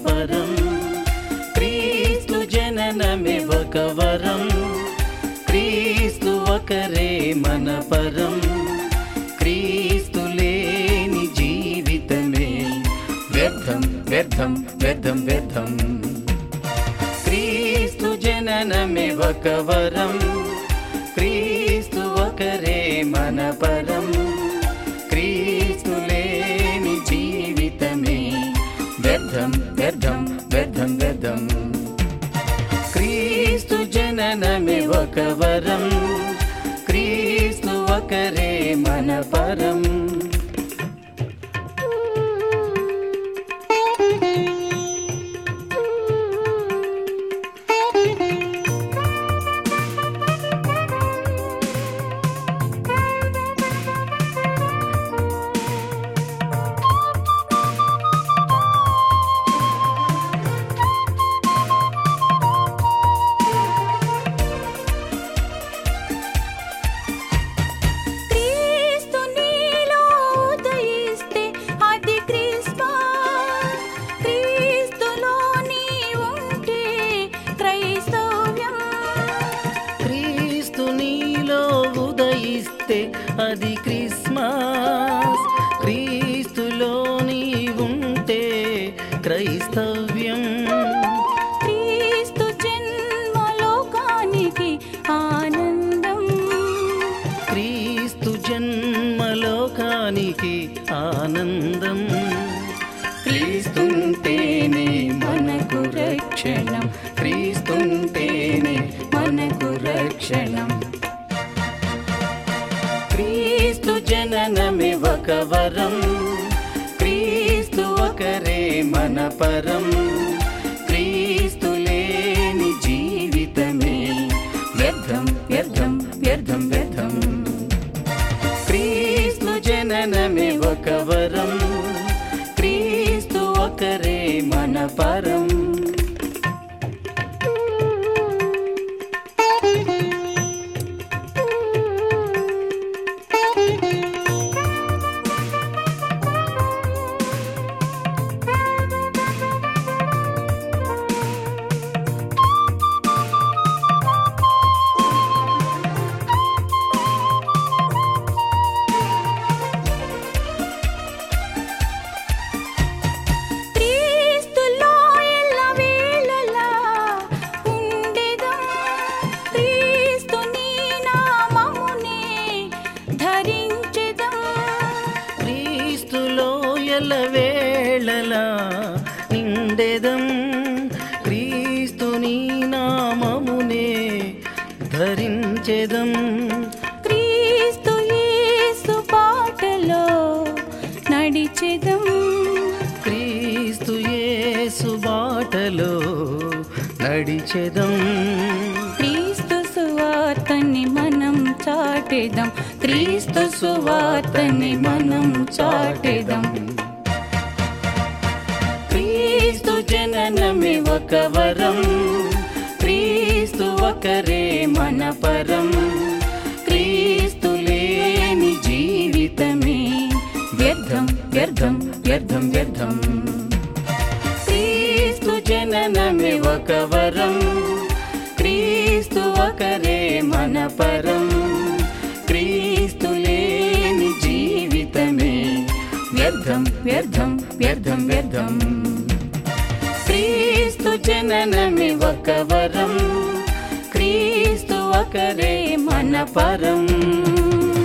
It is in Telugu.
పరం క్రీస్తు జననమే ఒక వరం క్రీస్తు ఒకరే మన పరం క్రీస్తు లేని జీవితమే వ్యర్థం వ్యర్థం వ్యర్థం వ్యర్థం క్రీస్తు జననమే ఒక వరం క్రీస్తు ఒకరే మన పరం క్రీస్తు లేని జీవితమే వ్యర్థం వ్యర్థం వ్యర్థం వ్యర్థం క్రీస్తు జననమే ఒక వరం క్రీస్తు ఒకరే మన పరం క్రీస్తు నీలో ఉదయిస్తే అది క్రిస్మస్ క్రీస్తులో నీ ఉంటే క్రైస్తవ్యం క్రీస్తు నీలో ఉదయిస్తే అది క్రిస్మస్ క్రీస్తులో నీ ఉంటే క్రైస్తవ్యం క్రీస్తు జన్మలోకానికి ఆనందం క్రీస్తు జన్మలోకానికి ఆనందం క్రీస్తుంటేనే మనకు రక్షణం క్రీస్తుంటేనే మనకు రక్షణం క్రీస్తు జననమే ఒక వరం క్రీస్తు ఒకరే మన పరం క్రీస్తు లేని జీవితమే వ్యర్థం వ్యర్థం వ్యర్థం వ్యర్థం క్రీస్తు జననమే ఒక వరం క్రీస్తు ఒకరే మన పరం క్రీస్తులో ఎల్లవేళలా ఉండెదం. క్రీస్తు నీ నామమునే ధరించెదం. క్రీస్తులో ఎల్లవేళలా నిండెదం క్రీస్తుని నామమునే ధరించెదం క్రీస్తు యేసు బాటలో నడిచెదం. క్రీస్తు యేసు బాటలో నడిచెదం క్రీస్తు సువార్తని మనం చాటెదం క్రీస్తు సువార్తని మనం చాటెదం క్రీస్తు జననమే ఒక వరం క్రీస్తు ఒకరే మన పరం క్రీస్తు లేని జీవితమే వ్యర్థం వ్యర్థం వ్యర్థం వ్యర్థం క్రీస్తు జననమే ఒక వరం క్రీస్తు ఒకరే మన పరం క్రీస్తు లేని జీవితమే వ్యర్థం వ్యర్థం వ్యర్థం వ్యర్థం క్రీస్తు జననమి ఒక వరం క్రీస్తు ఒకరే మన పరం